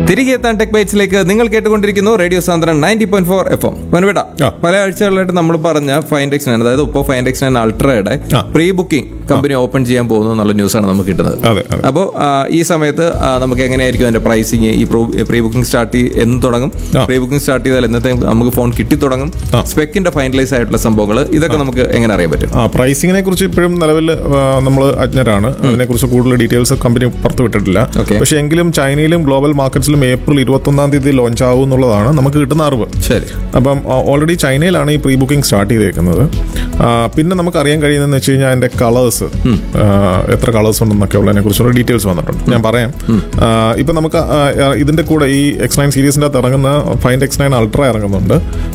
തിരികെ എത്താൻ ടെക് ബൈറ്റ്സിലേക്ക് നിങ്ങൾ കേട്ടുകൊണ്ടിരിക്കുന്നു റേഡിയോ സാന്ദ്രൻ ninety point four F M വനവിട ആ. പല ആഴ്ചകളിലായിട്ട് നമ്മൾ പറഞ്ഞ ഫൈൻഡ് എക്സ് നയൻ അതായത് ഇപ്പോൾ ഫൈൻഡ് എക്സ് നയൻ അൾട്രയുടെ ആ. പ്രീ ബുക്കിംഗ് കമ്പനി ഓപ്പൺ ചെയ്യാൻ പോകുന്നു എന്നുള്ള ന്യൂസാണ് നമുക്ക് കിട്ടുന്നത് അതെ, അതെ. അപ്പോൾ ഈ സമയത്ത് ആ, നമുക്ക് എങ്ങനെയായിരിക്കും അതിന്റെ പ്രൈസിങ് ഈ പ്രീ ബുക്കിംഗ് സ്റ്റാർട്ട് ചെയ്ത് എന്ന് തുടങ്ങും ആ. പ്രീ ബുക്കിംഗ് സ്റ്റാർട്ട് ചെയ്താൽ എന്നത്തെ നമുക്ക് ഫോൺ കിട്ടി തുടങ്ങും ആ. സ്പെക്കിന്റെ ഫൈനലൈസ് ആയിട്ടുള്ള സംഭവങ്ങൾ ഇതൊക്കെ നമുക്ക് എങ്ങനെ അറിയാൻ പറ്റും ആ പ്രൈസിങ്ങിനെ കുറിച്ച് ഇപ്പോഴും നിലവിൽ നമ്മൾ അജ്ഞരാണ് അതിനെക്കുറിച്ച് കൂടുതൽ ഡീറ്റെയിൽസ് കമ്പനി പുറത്തു വിട്ടിട്ടില്ല Okay. പക്ഷേ എങ്കിലും ചൈനയിലും ഗ്ലോബൽ മാർക്കറ്റ്സിലും ഏപ്രിൽ ഇരുപത്തൊന്നാം തീയതി ലോഞ്ച് ആവും എന്നുള്ളതാണ് നമുക്ക് കിട്ടുന്ന അറിവ് ശരി അപ്പം ഓൾറെഡി ചൈനയിലാണ് ഈ പ്രീ ബുക്കിംഗ് സ്റ്റാർട്ട് ചെയ്തേക്കുന്നത് ആ, പിന്നെ നമുക്ക് അറിയാൻ കഴിയുന്നതെന്ന് വെച്ച് കഴിഞ്ഞാൽ അതിന്റെ കളേഴ്സ് എത്ര കളേഴ്സ് ഉണ്ടെന്നൊക്കെ ഉള്ളതിനെ കുറിച്ചുള്ള ഡീറ്റെയിൽസ് വന്നിട്ടുണ്ട് ഞാൻ പറയാം ആ, ഇപ്പൊ നമുക്ക് ആ, ആ, ഇതിന്റെ കൂടെ ഈ എക്സ് നയൻ സീരീസിന്റെ അകത്ത് ഇറങ്ങുന്ന ഫൈൻഡ് എക്സ് നയൻ അൾട്ര ഇറങ്ങുന്നുണ്ട്